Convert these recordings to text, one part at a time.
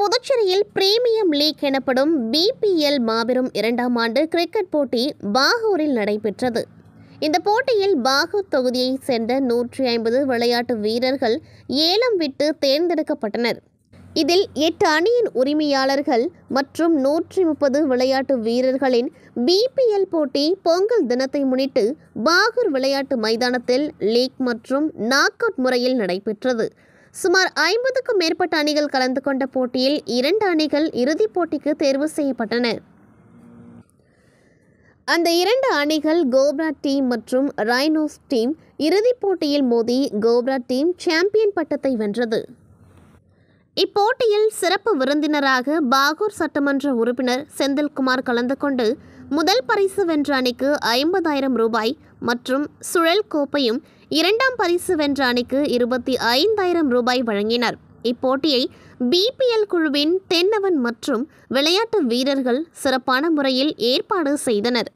புதுச்சேரியில் premium league எனப்படும் BPL மாபெரும் இரண்டாம் ஆண்டு கிரிக்கெட் போட்டி பாகூரில் நடைபெற்றது இந்த போட்டியில் பாகூர் தொகுதியைச் சேர்ந்த நூற்றி ஐம்பது விளையாட்டு வீரர்கள் ஏலம் விட்டு தேர்ந்தெடுக்கப்பட்டனர் இதில் எட்டு அணியின் உரிமையாளர்கள் மற்றும் நூற்றி முப்பது விளையாட்டு வீரர்களின் பிபிஎல் போட்டி பொங்கல் தினத்தை முன்னிட்டு பாகூர் விளையாட்டு மைதானத்தில் லீக் மற்றும் நாக் அவுட் முறையில் நடைபெற்றது சுமார் ஐம்பதுக்கும் மேற்பட்ட அணிகள் கலந்து கொண்ட போட்டியில் இரண்டு அணிகள் இறுதிப் போட்டிக்கு தேர்வு செய்யப்பட்டன அந்த இரண்டு அணிகள் கோப்ரா டீம் மற்றும் ரைனோஸ் டீம் இறுதிப் போட்டியில் மோதி கோப்ரா டீம் சாம்பியன் பட்டத்தை வென்றது இப்போட்டியில் சிறப்பு விருந்தினராக பாகூர் சட்டமன்ற உறுப்பினர் செந்தில்குமார் கலந்து கொண்டு முதல் பரிசு வென்ற அணிக்கு ஐம்பதாயிரம் ரூபாய் மற்றும் சுழல் கோப்பையும் இரண்டாம் பரிசு வென்ற அணிக்கு இருபத்தி ஐந்தாயிரம் ரூபாய் வழங்கினார் இப்போட்டியை பிபிஎல் குழுவின் தென்னவன் மற்றும் விளையாட்டு வீரர்கள் சிறப்பான முறையில் ஏற்பாடு செய்தனர்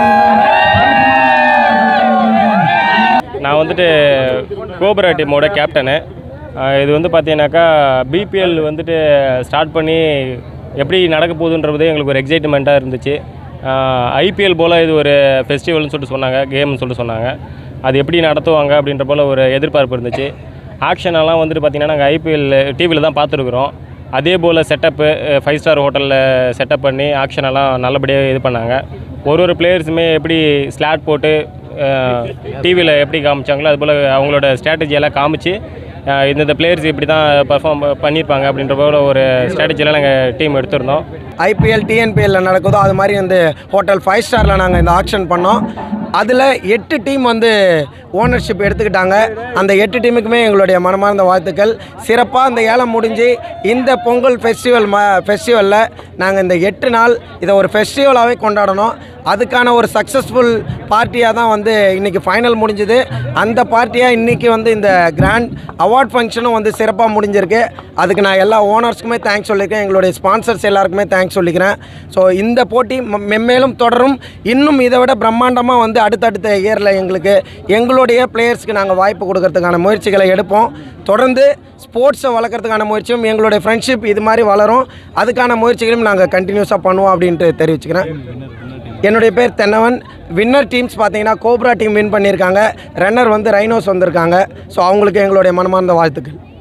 நான் வந்துட்டு கோபரா டீமோட கேப்டனு அஹ் இது வந்து பார்த்தீங்கன்னாக்கா பிபிஎல் வந்துட்டு ஸ்டார்ட் பண்ணி எப்படி நடக்க போகுதுன்றது எங்களுக்கு ஒரு எக்ஸைட்மெண்ட்டாக இருந்துச்சு ஐபிஎல் போல் இது ஒரு ஃபெஸ்டிவல்னு சொல்லிட்டு சொன்னாங்க கேம்னு சொல்லிட்டு சொன்னாங்க அது எப்படி நடத்துவாங்க அப்படின்ற போல் ஒரு எதிர்பார்ப்பு இருந்துச்சு ஆக்ஷனெல்லாம் வந்துட்டு பார்த்தீங்கன்னா நாங்கள் ஐபிஎல் டிவியில் தான் பார்த்துருக்குறோம் அதே போல் செட்டப்பு ஃபைவ் ஸ்டார் ஹோட்டலில் செட்டப் பண்ணி ஆக்ஷனெல்லாம் நல்லபடியாக இது பண்ணாங்க ஒரு ஒரு பிளேயர்ஸுமே எப்படி ஸ்லாட் போட்டு டிவியில் எப்படி காமிச்சாங்களோ அது போல் அவங்களோட strategy எல்லாம் காமிச்சு அஹ் இந்தந்த பிளேயர்ஸ் இப்படி தான் பர்ஃபார்ம் பண்ணியிருப்பாங்க அப்படின்ற போல ஒரு ஸ்ட்ராட்டஜியெல்லாம் நாங்கள் டீம் எடுத்திருந்தோம் ஐபிஎல் டிஎன்பிஎல்ல நடக்குதோ அது மாதிரி வந்து ஹோட்டல் ஃபைவ் ஸ்டாரில் நாங்கள் இந்த ஆக்ஷன் பண்ணோம் அதில் எட்டு டீம் வந்து ஓனர்ஷிப் எடுத்துக்கிட்டாங்க அந்த எட்டு டீமுக்குமே எங்களுடைய மனமார்ந்த வாழ்த்துக்கள் சிறப்பாக இந்த ஏலம் முடிஞ்சு இந்த பொங்கல் ஃபெஸ்டிவல் ம ஃபெஸ்டிவலில் நாங்கள் இந்த எட்டு நாள் இதை ஒரு ஃபெஸ்டிவலாகவே கொண்டாடணும் அதுக்கான ஒரு சக்ஸஸ்ஃபுல் பார்ட்டியாக தான் வந்து இன்றைக்கி ஃபைனல் முடிஞ்சுது அந்த பார்ட்டியாக இன்றைக்கி வந்து இந்த கிராண்ட் அவார்ட் ஃபங்க்ஷனும் வந்து சிறப்பாக முடிஞ்சிருக்கு அதுக்கு நான் எல்லா ஓனர்ஸ்க்குமே தேங்க்ஸ் சொல்லியிருக்கேன் எங்களுடைய ஸ்பான்சர்ஸ் எல்லாருக்குமே தேங்க்ஸ் சொல்லிக்கிறேன் ஸோ இந்த போட்டி ம- மென்மேலும் தொடரும் இன்னும் இதை விட பிரம்மாண்டமாக வந்து அடுத்தடுத்த இயரில் எங்களுக்கு எங்களுடைய பிளேயர்ஸ்க்கு நாங்கள் வாய்ப்பு கொடுக்கறதுக்கான முயற்சிகளை எடுப்போம் தொடர்ந்து ஸ்போர்ட்ஸை வளர்க்குறதுக்கான முயற்சியும் எங்களுடைய ஃப்ரெண்ட்ஷிப் இது மாதிரி வளரும் அதுக்கான முயற்சிகளையும் நாங்கள் கண்டினியூஸாக பண்ணுவோம் அப்படின்ட்டு தெரிவிச்சுக்கிறேன் என்னுடைய பேர் தென்னவன் வின்னர் டீம்ஸ் பார்த்தீங்கன்னா கோப்ரா டீம் வின் பண்ணியிருக்காங்க ரன்னர் வந்து ரைனோஸ் வந்திருக்காங்க ஸோ அவங்களுக்கு எங்களுடைய மனமார்ந்த வாழ்த்துக்கள்